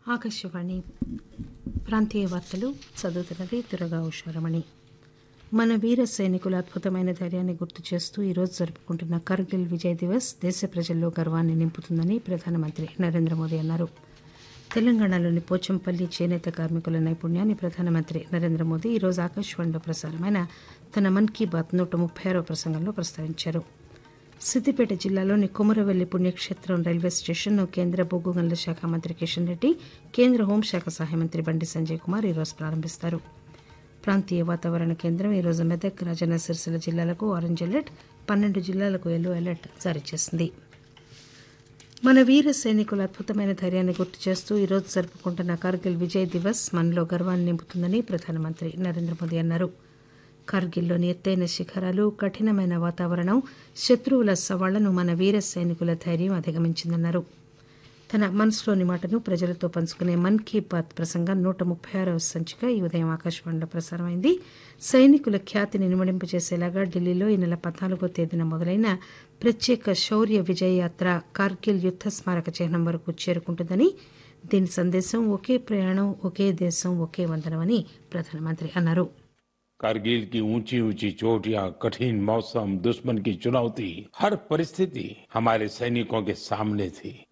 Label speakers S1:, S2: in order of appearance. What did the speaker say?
S1: ఆకాశవాణి ప్రాంతీయ వార్తలు చదువుతున్నది దురగా ఉషారమణి మన వీర సైనికుల అద్భుతమైన ధైర్యాన్ని గుర్తు చేస్తూ ఈరోజు జరుపుకుంటున్న కార్గిల్ విజయ్ దివస్ దేశ ప్రజల్లో గర్వాన్ని నింపుతుందని ప్రధానమంత్రి నరేంద్ర మోదీ అన్నారు తెలంగాణలోని పోచంపల్లి చేనేత కార్మికుల నైపుణ్యాన్ని ప్రధానమంత్రి నరేంద్ర మోదీ ఈరోజు ఆకాశవాణిలో ప్రసారమైన తన మన్ కీ బాత్ నూట ముప్పై ఆరో ప్రసంగంలో ప్రస్తావించారు సిద్దిపేట జిల్లాలోని కుమరవెల్లి పుణ్యక్షేత్రం రైల్వే స్టేషన్ను కేంద్ర బొగ్గు గనుల శాఖ మంత్రి కిషన్ రెడ్డి కేంద్ర హోంశాఖ సహాయ మంత్రి బండి సంజయ్ కుమార్ ఈరోజు ప్రారంభిస్తారు ప్రాంతీయ వాతావరణ కేంద్రం ఈరోజు మెదక్ రాజన్న సిరిసిల్ల జిల్లాలకు ఆరెంజ్ అలర్ట్ పన్నెండు జిల్లాలకు ఎల్లో అలర్ట్ జారీ చేసింది మన వీర సైనికుల అద్భుతమైన ధైర్యాన్ని గుర్తు చేస్తూ ఈరోజు జరుపుకుంటున్న కార్గిల్ విజయ్ దివస్ మనలో గర్వాన్ని నింపుతుందని ప్రధానమంత్రి నరేంద్ర మోదీ అన్నారు కార్గిల్లోని ఎత్తైన శిఖరాలు కఠినమైన వాతావరణం శత్రువుల సవాళ్లను మన వీర సైనికుల ధైర్యం అధిగమించిందన్నారు తన మనసులోని మాటను ప్రజలతో పంచుకునే మన్ కీ బాత్ ప్రసంగం నూట ముప్పై ఆరవ సంచిక ఈ ఉదయం ఆకాశవాణిలో ప్రసారమైంది సైనికుల ఖ్యాతిని నిమడింపజేసేలాగా ఢిల్లీలో ఈ నెల పద్నాలుగో తేదీన మొదలైన ప్రత్యేక శౌర్య విజయ యాత్ర కార్గిల్ యుద్ద స్మారక చిహ్నం వరకు చేరుకుంటుందని దీని సందేశం ఒకే ప్రయాణం ఒకే దేశం ఒకే వందనమని ప్రధానమంత్రి అన్నారు
S2: कारगिल की ऊंची ऊंची चोटियां कठिन मौसम दुश्मन की चुनौती हर परिस्थिति हमारे सैनिकों के सामने थी